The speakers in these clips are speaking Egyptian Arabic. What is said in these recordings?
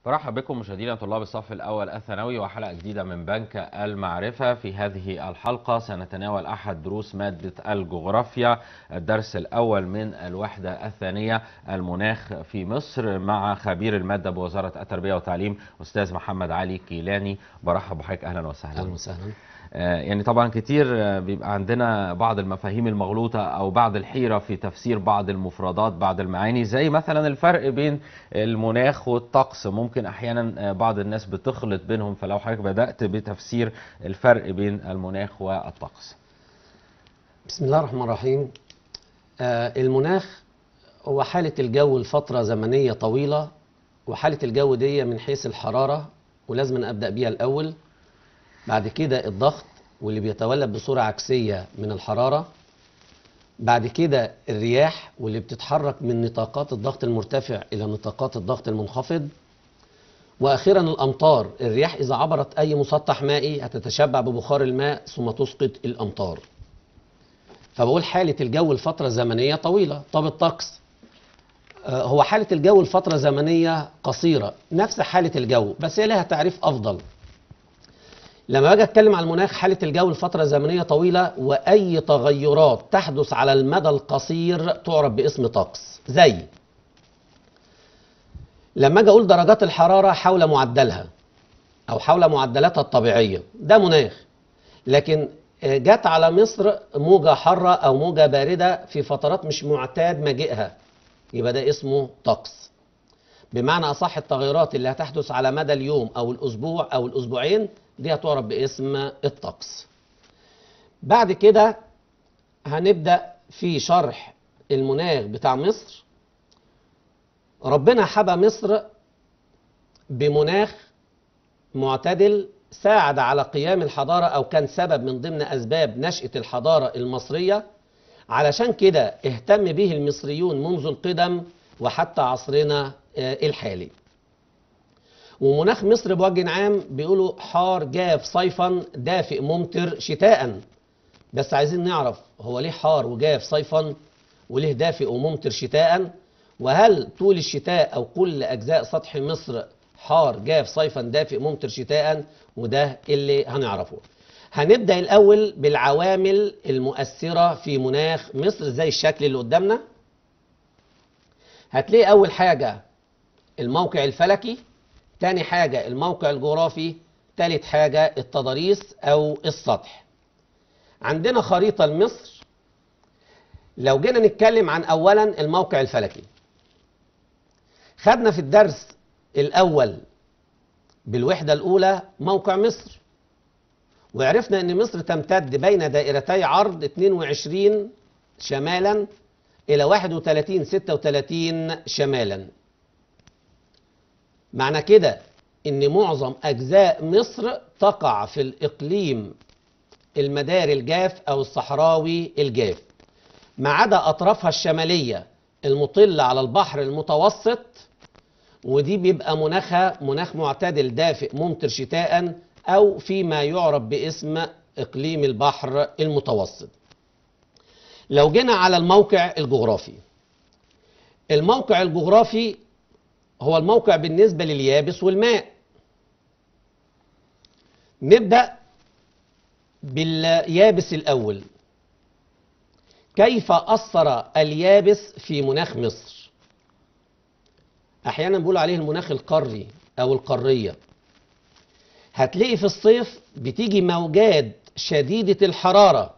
برحب بكم مشاهدينا طلاب الصف الأول الثانوي وحلقة جديدة من بنك المعرفة في هذه الحلقة سنتناول أحد دروس مادة الجغرافيا الدرس الأول من الوحدة الثانية المناخ في مصر مع خبير المادة بوزارة التربية والتعليم أستاذ محمد علي كيلاني برحب بحضرتك أهلا وسهلا اهلا وسهلا آه، يعني طبعا كتير آه، بيبقى عندنا بعض المفاهيم المغلوطة أو بعض الحيرة في تفسير بعض المفردات بعض المعاني زي مثلا الفرق بين المناخ والطقس ممكن أحيانا آه، بعض الناس بتخلط بينهم فلو حضرتك بدأت بتفسير الفرق بين المناخ والطقس بسم الله الرحمن الرحيم آه المناخ هو حالة الجو لفترة زمنية طويلة وحالة الجو دي من حيث الحرارة ولازم أن أبدأ بيها الأول بعد كده الضغط واللي بيتولد بصورة عكسية من الحرارة بعد كده الرياح واللي بتتحرك من نطاقات الضغط المرتفع إلى نطاقات الضغط المنخفض واخيرا الامطار الرياح اذا عبرت اي مسطح مائي هتتشبع ببخار الماء ثم تسقط الامطار فبقول حاله الجو لفتره زمنيه طويله طب الطقس آه، هو حاله الجو لفتره زمنيه قصيره نفس حاله الجو بس هي لها تعريف افضل لما باجي اتكلم عن المناخ حاله الجو لفتره زمنيه طويله واي تغيرات تحدث على المدى القصير تعرف باسم طقس زي لما اجي اقول درجات الحراره حول معدلها او حول معدلاتها الطبيعيه ده مناخ لكن آه، جت على مصر موجه حاره او موجه بارده في فترات مش معتاد مجيئها يبقى ده اسمه طقس بمعنى اصح التغيرات اللي هتحدث على مدى اليوم او الاسبوع او الاسبوعين دي هتعرف باسم الطقس بعد كده هنبدا في شرح المناخ بتاع مصر ربنا حبى مصر بمناخ معتدل ساعد على قيام الحضارة أو كان سبب من ضمن أسباب نشأة الحضارة المصرية علشان كده اهتم به المصريون منذ القدم وحتى عصرنا آه، الحالي ومناخ مصر بوجه عام بيقولوا حار جاف صيفا دافئ ممطر شتاء بس عايزين نعرف هو ليه حار وجاف صيفا وليه دافئ وممطر شتاء وهل طول الشتاء او كل اجزاء سطح مصر حار جاف صيفا دافئ ممطر شتاء وده اللي هنعرفه هنبدا الاول بالعوامل المؤثره في مناخ مصر زي الشكل اللي قدامنا هتلاقي اول حاجه الموقع الفلكي تاني حاجه الموقع الجغرافي تالت حاجه التضاريس او السطح عندنا خريطه لمصر لو جينا نتكلم عن اولا الموقع الفلكي خدنا في الدرس الأول بالوحدة الأولى موقع مصر وعرفنا أن مصر تمتد بين دائرتي عرض 22 شمالا إلى 31 36 شمالا معنى كده أن معظم أجزاء مصر تقع في الإقليم المدار الجاف أو الصحراوي الجاف ما عدا أطرافها الشمالية المطلة على البحر المتوسط ودي بيبقى مناخها مناخ معتدل دافئ ممطر شتاء او فيما يعرف باسم اقليم البحر المتوسط لو جينا على الموقع الجغرافي الموقع الجغرافي هو الموقع بالنسبة لليابس والماء نبدأ باليابس الأول كيف أثر اليابس في مناخ مصر احيانا بيقولوا عليه المناخ القاري او القاريه هتلاقي في الصيف بتيجي موجات شديده الحراره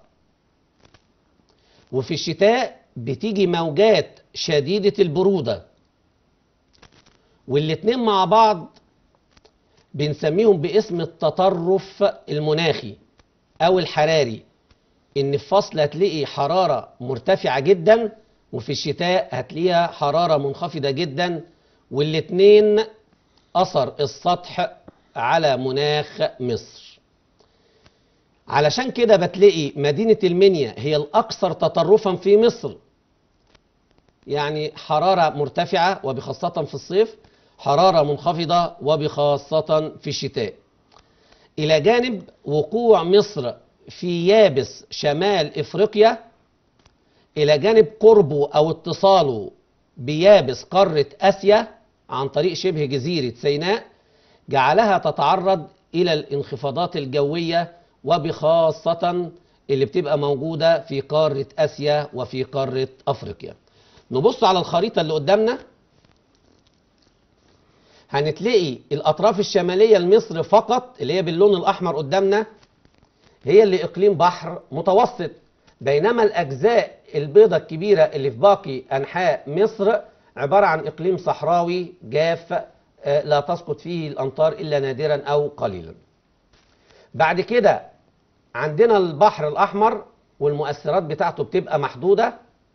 وفي الشتاء بتيجي موجات شديده البروده والاتنين مع بعض بنسميهم باسم التطرف المناخي او الحراري ان في فصل هتلاقي حراره مرتفعه جدا وفي الشتاء هتلاقيها حراره منخفضه جدا والاتنين أثر السطح على مناخ مصر علشان كده بتلاقي مدينة المنيا هي الأكثر تطرفا في مصر يعني حرارة مرتفعة وبخاصة في الصيف حرارة منخفضة وبخاصة في الشتاء إلى جانب وقوع مصر في يابس شمال إفريقيا إلى جانب قربه أو اتصاله بيابس قارة آسيا عن طريق شبه جزيرة سيناء جعلها تتعرض إلى الانخفاضات الجوية وبخاصة اللي بتبقى موجودة في قارة آسيا وفي قارة أفريقيا نبص على الخريطة اللي قدامنا هنتلاقي الأطراف الشمالية لمصر فقط اللي هي باللون الأحمر قدامنا هي اللي إقليم بحر متوسط بينما الأجزاء البيضة الكبيرة اللي في باقي أنحاء مصر عبارة عن إقليم صحراوي جاف آه، لا تسقط فيه الأمطار إلا نادرا أو قليلا بعد كده عندنا البحر الأحمر والمؤثرات بتاعته بتبقى محدودة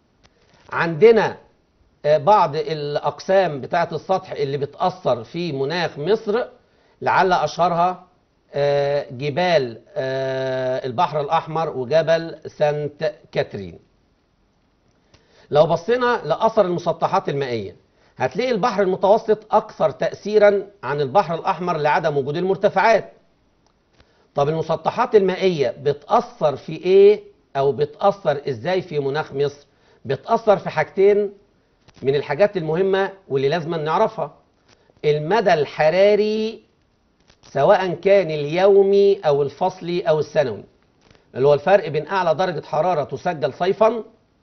عندنا آه، بعض الأقسام بتاعة السطح اللي بتأثر في مناخ مصر لعل أشهرها آه، جبال آه، البحر الأحمر وجبل سانت كاترين لو بصينا لأثر المسطحات المائية هتلاقي البحر المتوسط أكثر تأثيرا عن البحر الأحمر لعدم وجود المرتفعات طب المسطحات المائية بتأثر في إيه أو بتأثر إزاي في مناخ مصر بتأثر في حاجتين من الحاجات المهمة واللي لازم نعرفها المدى الحراري سواء كان اليومي أو الفصلي أو السنوي اللي هو الفرق بين أعلى درجة حرارة تسجل صيفا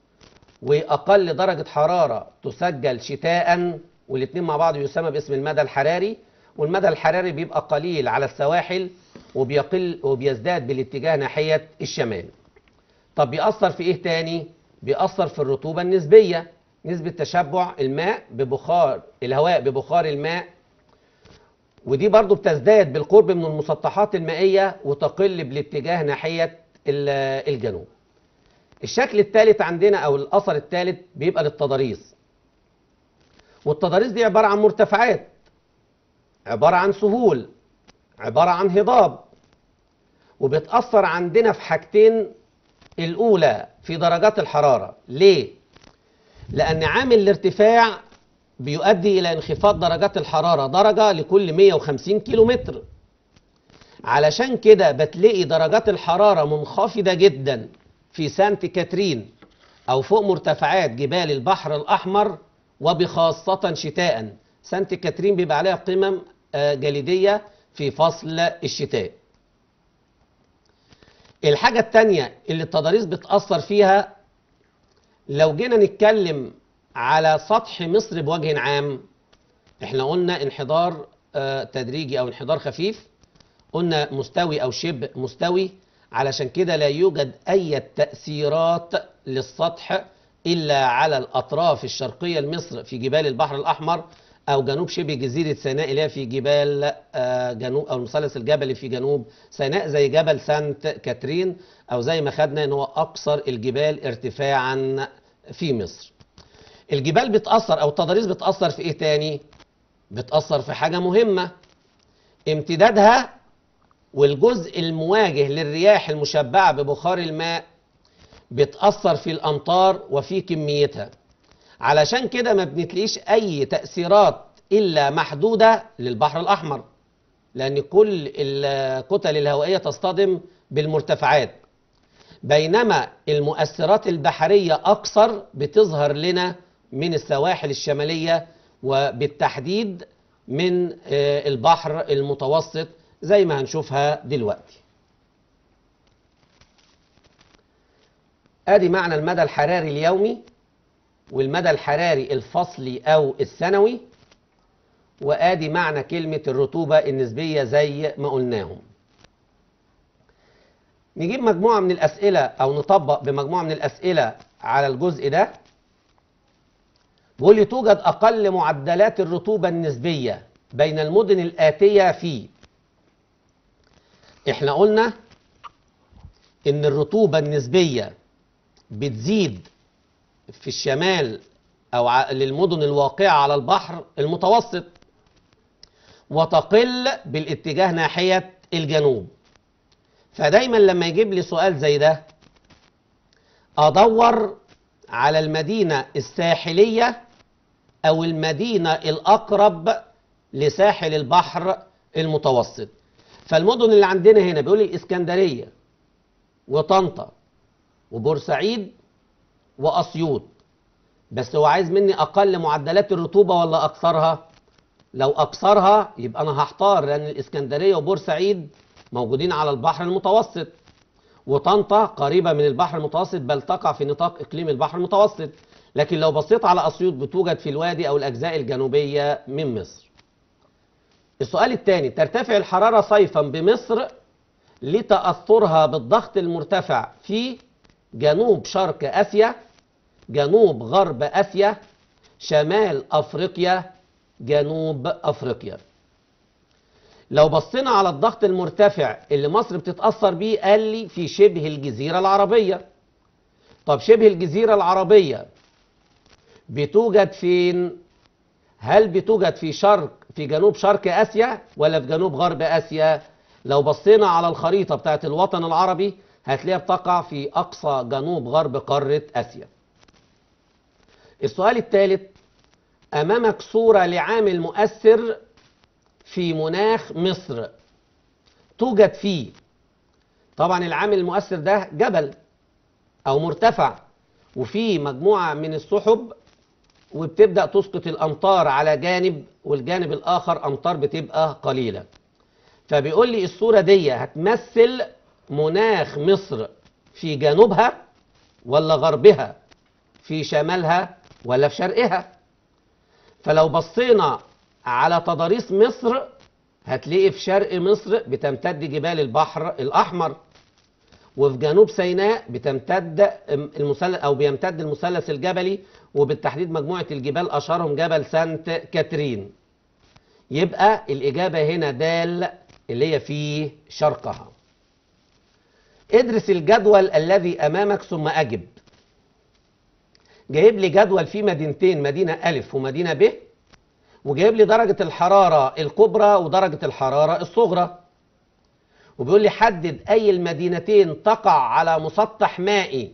وأقل درجة حرارة تسجل شتاء والاتنين مع بعض يسمى باسم المدى الحراري والمدى الحراري بيبقى قليل على السواحل وبيقل وبيزداد بالاتجاه ناحية الشمال طب بيأثر في ايه تاني؟ بيأثر في الرطوبة النسبية نسبة تشبع الماء ببخار الهواء ببخار الماء ودي برضو بتزداد بالقرب من المسطحات المائية وتقل بالاتجاه ناحية ال- الجنوب الشكل الثالث عندنا او الاثر الثالث بيبقى للتضاريس والتضاريس دي عبارة عن مرتفعات عبارة عن سهول عبارة عن هضاب وبتأثر عندنا في حاجتين الأولى في درجات الحرارة ليه؟ لأن عامل الارتفاع بيؤدي إلى انخفاض درجات الحرارة درجة لكل 150 كيلومتر علشان كده بتلاقي درجات الحرارة منخفضة جدا في سانت كاترين أو فوق مرتفعات جبال البحر الأحمر وبخاصة شتاء سانت كاترين بيبقى عليها قمم آه، جليدية في فصل الشتاء الحاجة التانية اللي التضاريس بتأثر فيها لو جينا نتكلم على سطح مصر بوجه عام احنا قلنا انحدار آه، تدريجي او انحدار خفيف قلنا مستوي او شبه مستوي علشان كده لا يوجد اي تأثيرات للسطح الا على الاطراف الشرقية لمصر في جبال البحر الاحمر او جنوب شبه جزيرة سيناء اللي هي في جبال آه، جنوب او المثلث الجبلي في جنوب سيناء زي جبل سانت كاترين او زي ما خدنا ان هو اقصر الجبال ارتفاعا في مصر الجبال بتأثر او التضاريس بتأثر في ايه تاني بتأثر في حاجة مهمة امتدادها والجزء المواجه للرياح المشبعة ببخار الماء بتأثر في الأمطار وفي كميتها علشان كده ما بنتلاقيش أي تأثيرات إلا محدودة للبحر الأحمر لأن كل الكتل الهوائية تصطدم بالمرتفعات بينما المؤثرات البحرية أكثر بتظهر لنا من السواحل الشمالية وبالتحديد من آه، البحر المتوسط زي ما هنشوفها دلوقتي ادي معنى المدى الحراري اليومي والمدى الحراري الفصلي او السنوي وادي معنى كلمة الرطوبة النسبية زي ما قلناهم نجيب مجموعة من الأسئلة أو نطبق بمجموعة من الأسئلة على الجزء ده بيقول لي توجد أقل معدلات الرطوبة النسبية بين المدن الآتية في احنا قلنا ان الرطوبة النسبية بتزيد في الشمال او ع- للمدن الواقعة على البحر المتوسط وتقل بالاتجاه ناحية الجنوب فدايما لما يجيب لي سؤال زي ده ادور على المدينة الساحلية او المدينة الاقرب لساحل البحر المتوسط فالمدن اللي عندنا هنا بيقول لي الاسكندريه وطنطا وبورسعيد واسيوط بس هو عايز مني اقل معدلات الرطوبه ولا اكثرها لو أقصرها يبقى أنا هحتار لأن الإسكندرية وبورسعيد موجودين على البحر المتوسط وطنطا قريبة من البحر المتوسط بل تقع في نطاق إقليم البحر المتوسط لكن لو بصيت على أسيوط بتوجد في الوادي أو الأجزاء الجنوبية من مصر السؤال الثاني ترتفع الحرارة صيفا بمصر لتأثرها بالضغط المرتفع في جنوب شرق آسيا جنوب غرب آسيا شمال أفريقيا جنوب أفريقيا لو بصينا على الضغط المرتفع اللي مصر بتتأثر بيه قال لي في شبه الجزيرة العربية طب شبه الجزيرة العربية بتوجد فين هل بتوجد في شرق في جنوب شرق آسيا ولا في جنوب غرب آسيا لو بصينا على الخريطة بتاعت الوطن العربي هتلاقيها بتقع في أقصى جنوب غرب قارة آسيا السؤال الثالث أمامك صورة لعامل مؤثر في مناخ مصر توجد فيه طبعا العامل المؤثر ده جبل أو مرتفع وفيه مجموعة من السحب وبتبدأ تسقط الأمطار على جانب والجانب الآخر أمطار بتبقى قليلة فبيقول لي الصورة دي هتمثل مناخ مصر في جنوبها ولا غربها في شمالها ولا في شرقها فلو بصينا على تضاريس مصر هتلاقي في شرق مصر بتمتد جبال البحر الأحمر وفي جنوب سيناء بتمتد المثلث او بيمتد المثلث الجبلي وبالتحديد مجموعه الجبال اشهرهم جبل سانت كاترين يبقى الاجابه هنا دال اللي هي في شرقها ادرس الجدول الذي امامك ثم اجب جايب لي جدول فيه مدينتين مدينه الف ومدينه ب وجايب لي درجه الحراره الكبرى ودرجه الحراره الصغرى وبيقول لي حدد أي المدينتين تقع على مسطح مائي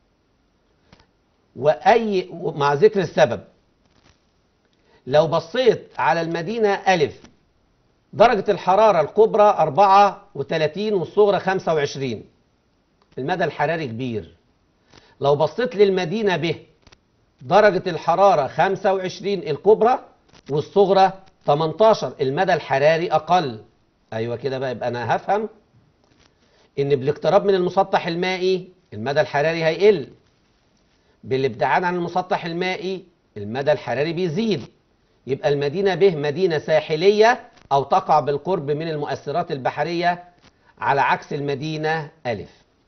وأي مع ذكر السبب لو بصيت على المدينة ألف درجة الحرارة الكبرى 34 والصغرى 25 المدى الحراري كبير لو بصيت للمدينة ب درجة الحرارة 25 الكبرى والصغرى 18 المدى الحراري أقل ايوه كده بقى يبقى انا هفهم ان بالاقتراب من المسطح المائي المدى الحراري هيقل بالابتعاد عن المسطح المائي المدى الحراري بيزيد يبقى المدينة به مدينة ساحلية او تقع بالقرب من المؤثرات البحرية على عكس المدينة ألف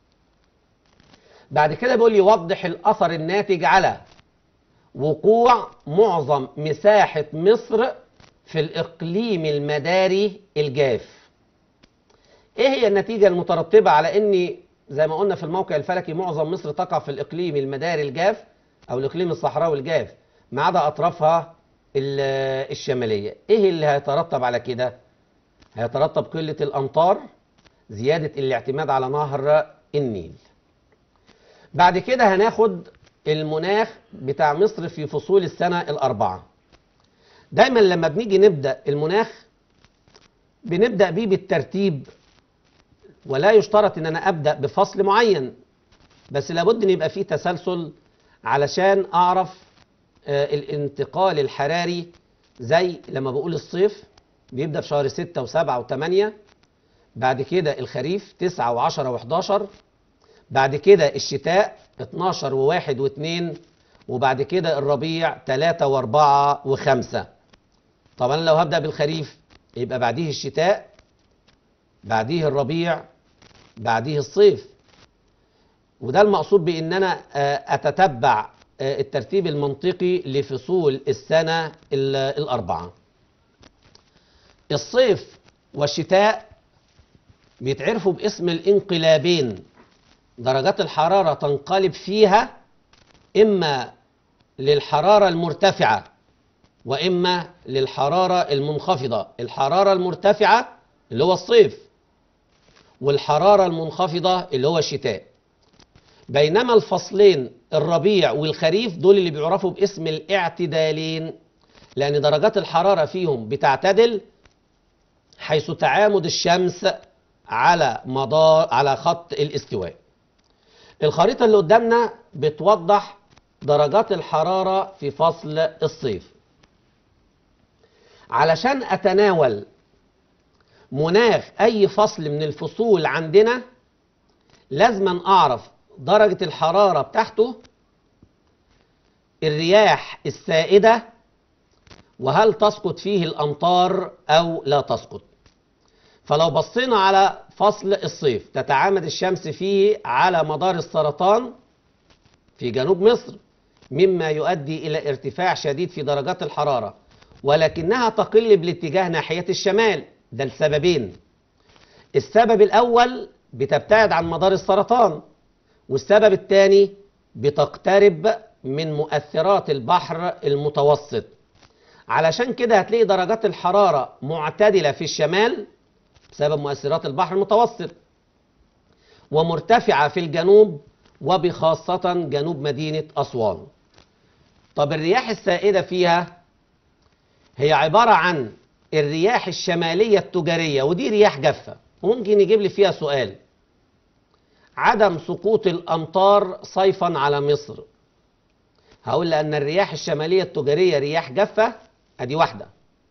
بعد كده بيقول لي وضح الأثر الناتج على وقوع معظم مساحة مصر في الإقليم المداري الجاف إيه هي النتيجة المترتبة على أن زي ما قلنا في الموقع الفلكي معظم مصر تقع في الإقليم المداري الجاف أو الإقليم الصحراوي الجاف ما عدا أطرافها الشمالية إيه اللي هيترتب على كده؟ هيترتب قلة الأمطار زيادة الاعتماد على نهر النيل بعد كده هناخد المناخ بتاع مصر في فصول السنة الأربعة دايما لما بنيجي نبدأ المناخ بنبدأ بيه بالترتيب ولا يشترط ان انا ابدأ بفصل معين بس لابد ان يبقى فيه تسلسل علشان اعرف آه الانتقال الحراري زي لما بقول الصيف بيبدأ في شهر 6 و7 و8 بعد كده الخريف 9 و10 و11 بعد كده الشتاء 12 و1 و2 وبعد كده الربيع 3 و4 و5 طبعا لو هبدأ بالخريف يبقى بعديه الشتاء بعديه الربيع بعديه الصيف وده المقصود بان انا اتتبع الترتيب المنطقي لفصول السنة الأربعة الصيف والشتاء بيتعرفوا باسم الانقلابين درجات الحرارة تنقلب فيها إما للحرارة المرتفعة وإما للحرارة المنخفضة الحرارة المرتفعة اللي هو الصيف والحرارة المنخفضة اللي هو الشتاء بينما الفصلين الربيع والخريف دول اللي بيعرفوا باسم الاعتدالين لأن درجات الحرارة فيهم بتعتدل حيث تعامد الشمس على مدار على خط الاستواء الخريطة اللي قدامنا بتوضح درجات الحرارة في فصل الصيف علشان اتناول مناخ اي فصل من الفصول عندنا لازم اعرف درجة الحرارة بتاعته الرياح السائدة وهل تسقط فيه الامطار او لا تسقط فلو بصينا على فصل الصيف تتعامد الشمس فيه على مدار السرطان في جنوب مصر مما يؤدي الى ارتفاع شديد في درجات الحراره ولكنها تقل بالاتجاه ناحيه الشمال ده لسببين السبب الاول بتبتعد عن مدار السرطان والسبب الثاني بتقترب من مؤثرات البحر المتوسط علشان كده هتلاقي درجات الحراره معتدله في الشمال بسبب مؤثرات البحر المتوسط ومرتفعه في الجنوب وبخاصه جنوب مدينه اسوان طب الرياح السائده فيها هي عباره عن الرياح الشماليه التجاريه ودي رياح جافه ممكن يجيب لي فيها سؤال عدم سقوط الامطار صيفا على مصر هقول لان الرياح الشماليه التجاريه رياح جافه ادي واحده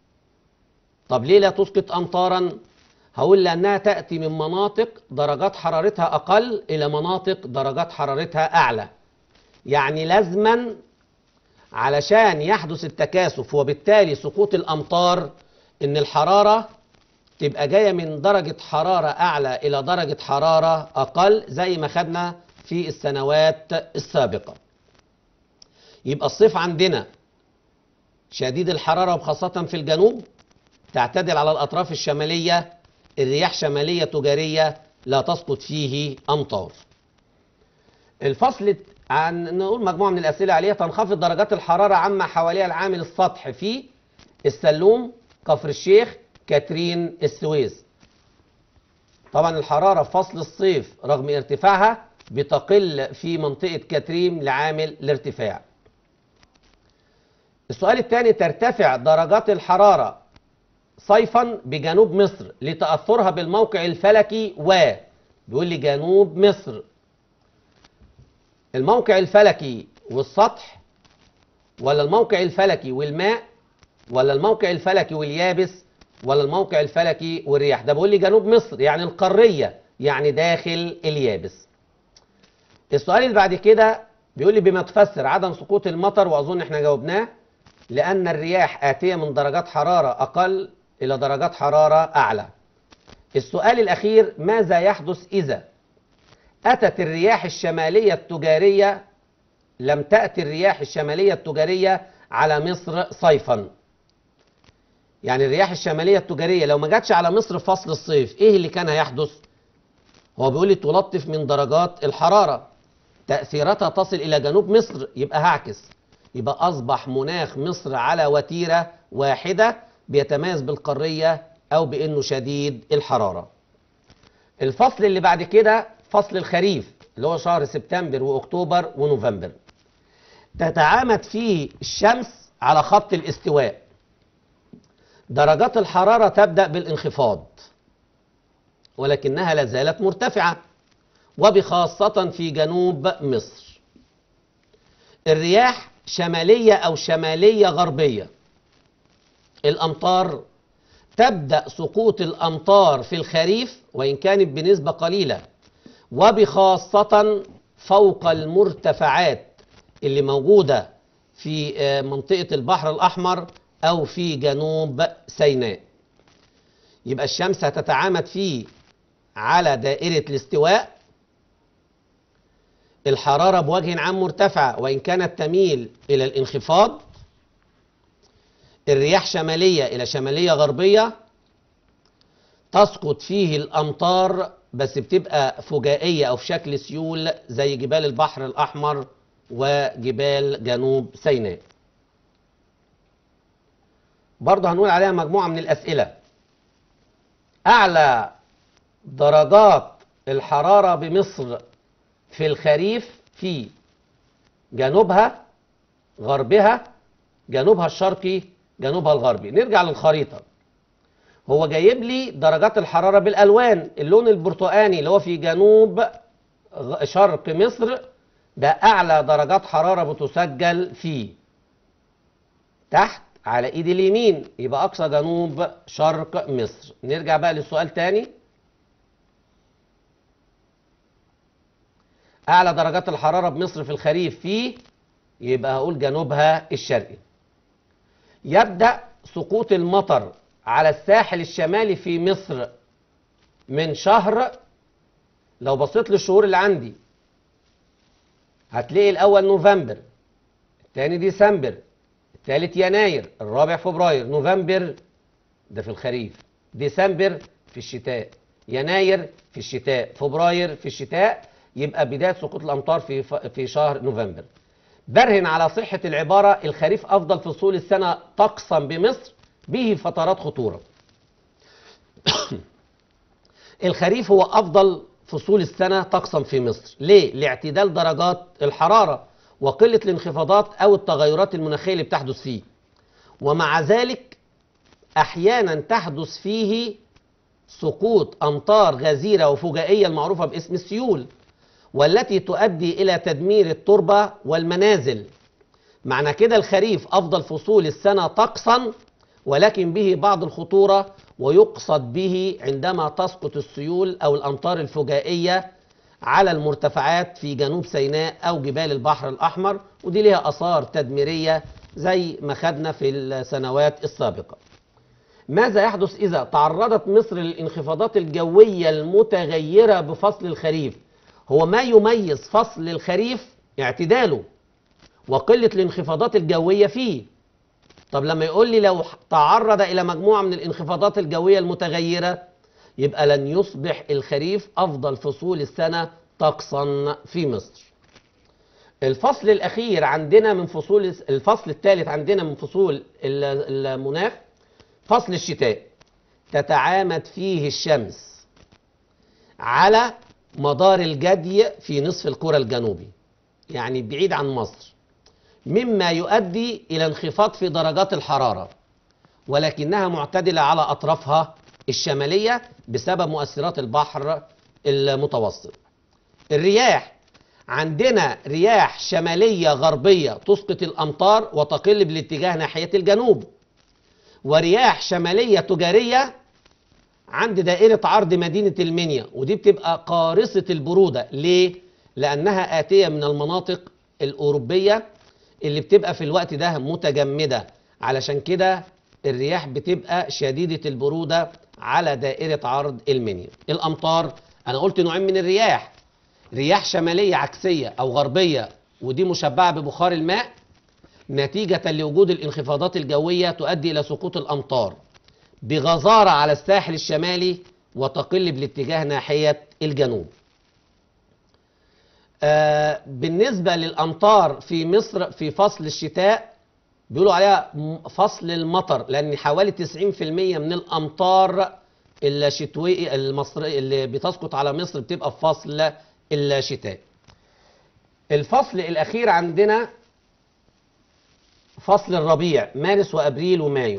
طب ليه لا تسقط امطارا هقول لانها تاتي من مناطق درجات حرارتها اقل الى مناطق درجات حرارتها اعلى يعني لازما علشان يحدث التكاثف وبالتالي سقوط الامطار ان الحراره تبقى جايه من درجه حراره اعلى الى درجه حراره اقل زي ما خدنا في السنوات السابقه يبقى الصيف عندنا شديد الحراره وخاصه في الجنوب تعتدل على الاطراف الشماليه الرياح شماليه تجاريه لا تسقط فيه امطار الفصل عن نقول مجموعه من الاسئله عليها تنخفض درجات الحراره عما حواليها العامل السطح في السلوم كفر الشيخ كاترين السويس طبعا الحراره في فصل الصيف رغم ارتفاعها بتقل في منطقه كاترين لعامل الارتفاع السؤال الثاني ترتفع درجات الحراره صيفا بجنوب مصر لتاثرها بالموقع الفلكي و بيقول لي جنوب مصر الموقع الفلكي والسطح ولا الموقع الفلكي والماء ولا الموقع الفلكي واليابس ولا الموقع الفلكي والرياح ده بيقول لي جنوب مصر يعني القارية يعني داخل اليابس السؤال اللي بعد كده بيقول لي بما تفسر عدم سقوط المطر واظن احنا جاوبناه لان الرياح اتيه من درجات حراره اقل الى درجات حراره اعلى السؤال الاخير ماذا يحدث اذا أتت الرياح الشمالية التجارية لم تأتي الرياح الشمالية التجارية على مصر صيفا يعني الرياح الشمالية التجارية لو ما جاتش على مصر في فصل الصيف ايه اللي كان هيحدث هو بيقول لي تلطف من درجات الحرارة تأثيراتها تصل إلى جنوب مصر يبقى هعكس يبقى أصبح مناخ مصر على وتيرة واحدة بيتميز بالقارية أو بأنه شديد الحرارة الفصل اللي بعد كده فصل الخريف اللي هو شهر سبتمبر واكتوبر ونوفمبر تتعامد فيه الشمس على خط الاستواء درجات الحرارة تبدأ بالانخفاض ولكنها لا زالت مرتفعة وبخاصة في جنوب مصر الرياح شمالية أو شمالية غربية الأمطار تبدأ سقوط الأمطار في الخريف وإن كانت بنسبة قليلة وبخاصة فوق المرتفعات اللي موجودة في منطقة البحر الأحمر أو في جنوب سيناء يبقى الشمس هتتعامد فيه على دائرة الاستواء الحرارة بوجه عام مرتفعة وإن كانت تميل إلى الانخفاض الرياح شمالية إلى شمالية غربية تسقط فيه الأمطار بس بتبقى فجائية أو في شكل سيول زي جبال البحر الأحمر وجبال جنوب سيناء برضه هنقول عليها مجموعة من الأسئلة أعلى درجات الحرارة بمصر في الخريف في جنوبها غربها جنوبها الشرقي جنوبها الغربي نرجع للخريطة هو جايب لي درجات الحرارة بالألوان اللون البرتقاني اللي هو في جنوب شرق مصر ده أعلى درجات حرارة بتسجل فيه تحت على ايد اليمين يبقى اقصى جنوب شرق مصر نرجع بقى للسؤال تاني اعلى درجات الحراره بمصر في الخريف في يبقى هقول جنوبها الشرقي يبدا سقوط المطر على الساحل الشمالي في مصر من شهر لو بصيت للشهور اللي عندي هتلاقي الاول نوفمبر الثاني ديسمبر الثالث يناير الرابع فبراير نوفمبر ده في الخريف ديسمبر في الشتاء يناير في الشتاء فبراير في الشتاء يبقى بداية سقوط الأمطار في ف- في شهر نوفمبر برهن على صحة العبارة الخريف أفضل فصول السنة طقسا بمصر به فترات خطورة الخريف هو أفضل فصول السنة طقسا في مصر ليه؟ لاعتدال درجات الحرارة وقلة الانخفاضات أو التغيرات المناخية اللي بتحدث فيه ومع ذلك أحيانا تحدث فيه سقوط أمطار غزيرة وفجائية المعروفة باسم السيول والتي تؤدي إلى تدمير التربة والمنازل معنى كده الخريف أفضل فصول السنة طقسا ولكن به بعض الخطورة ويقصد به عندما تسقط السيول أو الأمطار الفجائية على المرتفعات في جنوب سيناء أو جبال البحر الأحمر ودي لها آثار تدميرية زي ما خدنا في السنوات السابقة ماذا يحدث إذا تعرضت مصر للانخفاضات الجوية المتغيرة بفصل الخريف هو ما يميز فصل الخريف اعتداله وقلة الانخفاضات الجوية فيه طب لما يقول لي لو تعرض إلى مجموعة من الانخفاضات الجوية المتغيرة يبقى لن يصبح الخريف أفضل فصول السنة طقسا في مصر الفصل الأخير عندنا من فصول الفصل الثالث عندنا من فصول ال- المناخ فصل الشتاء تتعامد فيه الشمس على مدار الجدي في نصف الكرة الجنوبي يعني بعيد عن مصر مما يؤدي إلى انخفاض في درجات الحرارة ولكنها معتدلة على أطرافها الشمالية بسبب مؤثرات البحر المتوسط الرياح عندنا رياح شمالية غربية تسقط الأمطار وتقل بالاتجاه ناحية الجنوب ورياح شمالية تجارية عند دائرة عرض مدينة المنيا ودي بتبقى قارصة البرودة ليه؟ لأنها آتية من المناطق الأوروبية اللي بتبقى في الوقت ده متجمدة علشان كده الرياح بتبقى شديدة البرودة على دائرة عرض المنيا الأمطار أنا قلت نوعين من الرياح رياح شمالية عكسية أو غربية ودي مشبعة ببخار الماء نتيجة لوجود الانخفاضات الجوية تؤدي إلى سقوط الأمطار بغزارة على الساحل الشمالي وتقل بالاتجاه ناحية الجنوب آه بالنسبة للأمطار في مصر في فصل الشتاء بيقولوا عليها م- فصل المطر لأن حوالي 90% من الأمطار الشتوية المصرية اللي بتسقط على مصر بتبقى في فصل الشتاء الفصل الأخير عندنا فصل الربيع مارس وأبريل ومايو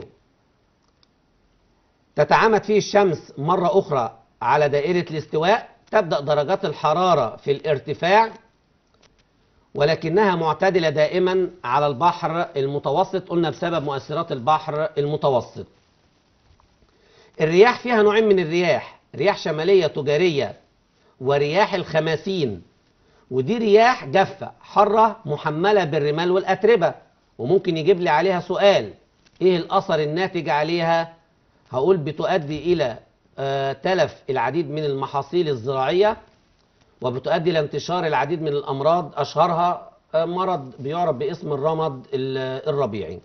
تتعامد فيه الشمس مرة أخرى على دائرة الاستواء تبدأ درجات الحرارة في الارتفاع ولكنها معتدلة دائما على البحر المتوسط قلنا بسبب مؤثرات البحر المتوسط الرياح فيها نوعين من الرياح رياح شمالية تجارية ورياح الخماسين ودي رياح جافة حرة محملة بالرمال والأتربة وممكن يجيب لي عليها سؤال ايه الأثر الناتج عليها هقول بتؤدي إلى آه، تلف العديد من المحاصيل الزراعية وبتؤدي إلى انتشار العديد من الأمراض أشهرها آه، مرض بيعرف باسم الرمد ال- الربيعي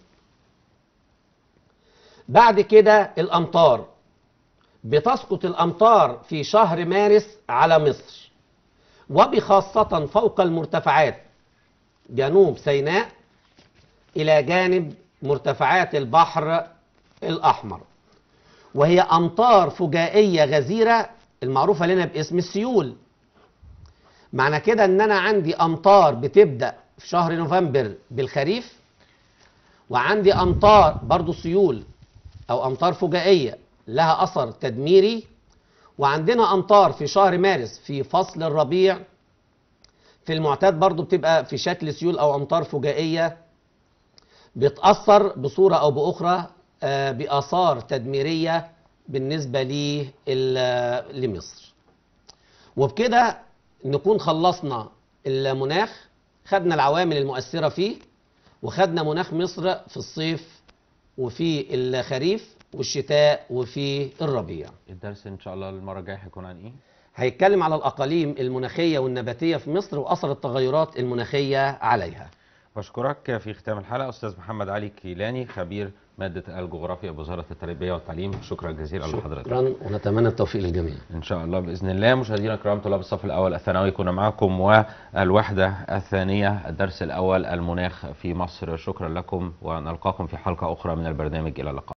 بعد كده الأمطار بتسقط الأمطار في شهر مارس على مصر وبخاصة فوق المرتفعات جنوب سيناء إلى جانب مرتفعات البحر الأحمر وهي أمطار فجائية غزيرة المعروفة لنا باسم السيول معنى كده ان انا عندي امطار بتبدأ في شهر نوفمبر بالخريف وعندي امطار برضو سيول او امطار فجائية لها اثر تدميري وعندنا امطار في شهر مارس في فصل الربيع في المعتاد برضو بتبقى في شكل سيول او امطار فجائية بيتأثر بصورة أو بأخرى آه، بآثار تدميرية بالنسبة لي ال- لمصر وبكده نكون خلصنا المناخ خدنا العوامل المؤثرة فيه وخدنا مناخ مصر في الصيف وفي الخريف والشتاء وفي الربيع الدرس ان شاء الله المره الجايه هيكون عن ايه هيتكلم على الأقاليم المناخية والنباتية في مصر وأثر التغيرات المناخية عليها بشكرك في ختام الحلقه استاذ محمد علي كيلاني خبير ماده الجغرافيا بوزاره التربيه والتعليم شكرا جزيلا لحضرتك شكرا ونتمنى التوفيق للجميع ان شاء الله باذن الله مشاهدينا الكرام طلاب الصف الاول الثانوي كنا معكم والوحده الثانيه الدرس الاول المناخ في مصر شكرا لكم ونلقاكم في حلقه اخرى من البرنامج الى اللقاء